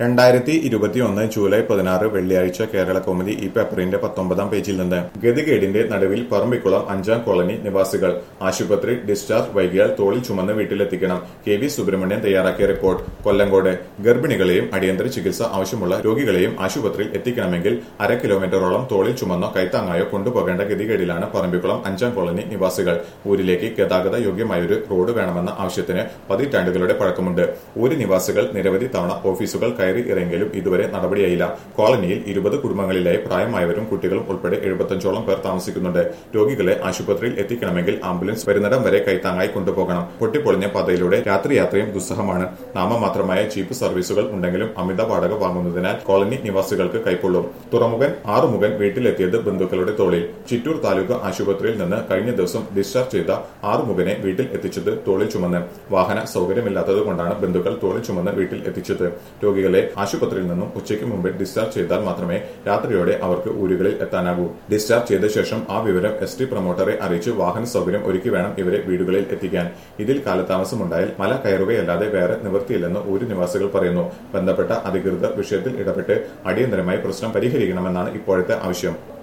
രണ്ടായിരത്തി ഇരുപത്തിയൊന്ന് ജൂലൈ പതിനാറ് വെള്ളിയാഴ്ച കേരള കൗമുദി ഈ പേപ്പറിന്റെ പത്തൊമ്പതാം പേജിൽ നിന്ന് ഗതികേടിന്റെ നടുവിൽ പറമ്പിക്കുളം അഞ്ചാം കോളനി നിവാസികൾ ആശുപത്രി ഡിസ്ചാർജ് വൈകിയാൽ തോളിൽ ചുമന്ന് വീട്ടിലെത്തിക്കണം കെ വി സുബ്രഹ്മണ്യൻ തയ്യാറാക്കിയ റിപ്പോർട്ട് കൊല്ലങ്കോട് ഗർഭിണികളെയും അടിയന്തര ചികിത്സ ആവശ്യമുള്ള രോഗികളെയും ആശുപത്രിയിൽ എത്തിക്കണമെങ്കിൽ അര കിലോമീറ്ററോളം തോളിൽ ചുമന്നോ കൈത്താങ്ങായോ കൊണ്ടുപോകേണ്ട ഗതികേടിലാണ് പറമ്പിക്കുളം അഞ്ചാം കോളനി നിവാസികൾ ഊരിലേക്ക് ഗതാഗത യോഗ്യമായൊരു റോഡ് വേണമെന്ന ആവശ്യത്തിന് പതിറ്റാണ്ടുകളുടെ പഴക്കമുണ്ട് ഊര് നിവാസികൾ നിരവധി തവണ ഓഫീസുകൾ കയറി ഇറങ്ങിയാലും ഇതുവരെ നടപടിയായില്ല കോളനിയിൽ ഇരുപത് കുടുംബങ്ങളിലായി പ്രായമായവരും കുട്ടികളും ഉൾപ്പെടെ എഴുപത്തഞ്ചോളം പേർ താമസിക്കുന്നുണ്ട് രോഗികളെ ആശുപത്രിയിൽ എത്തിക്കണമെങ്കിൽ ആംബുലൻസ് വരുന്നിടം വരെ കൈത്താങ്ങായി കൊണ്ടുപോകണം പൊട്ടിപ്പൊളിഞ്ഞ പാതയിലൂടെ രാത്രിയാത്രയും ദുസ്സഹമാണ് നാമമാത്രമായ ജീപ്പ് സർവീസുകൾ ഉണ്ടെങ്കിലും അമിത വാടക വാങ്ങുന്നതിനാൽ കോളനി നിവാസികൾക്ക് കൈക്കൊള്ളും തുറമുഖൻ ആറുമുഖൻ വീട്ടിലെത്തിയത് ബന്ധുക്കളുടെ തോളിൽ ചിറ്റൂർ താലൂക്ക് ആശുപത്രിയിൽ നിന്ന് കഴിഞ്ഞ ദിവസം ഡിസ്ചാർജ് ചെയ്ത ആറുമുഖനെ വീട്ടിൽ എത്തിച്ചത് തോളിൽ ചുമന്ന് വാഹന സൗകര്യമില്ലാത്തത് കൊണ്ടാണ് ബന്ധുക്കൾ തോളിൽ ചുമന്ന് വീട്ടിൽ എത്തിച്ചത് രോഗികളെ ആശുപത്രിയിൽ നിന്നും ഉച്ചയ്ക്ക് മുമ്പ് ഡിസ്ചാർജ് ചെയ്താൽ മാത്രമേ രാത്രിയോടെ അവർക്ക് ഊരുകളിൽ എത്താനാകൂ ഡിസ്ചാർജ് ചെയ്ത ശേഷം ആ വിവരം എസ് ടി പ്രൊമോട്ടറെ അറിയിച്ച് വാഹന സൗകര്യം ഒരുക്കി വേണം ഇവരെ വീടുകളിൽ എത്തിക്കാൻ ഇതിൽ കാലതാമസമുണ്ടായാൽ മല കയറുകയല്ലാതെ വേറെ നിവൃത്തിയില്ലെന്ന് ഊരു നിവാസികൾ പറയുന്നു ബന്ധപ്പെട്ട അധികൃതർ വിഷയത്തിൽ ഇടപെട്ട് അടിയന്തരമായി പ്രശ്നം പരിഹരിക്കണമെന്നാണ് ഇപ്പോഴത്തെ ആവശ്യം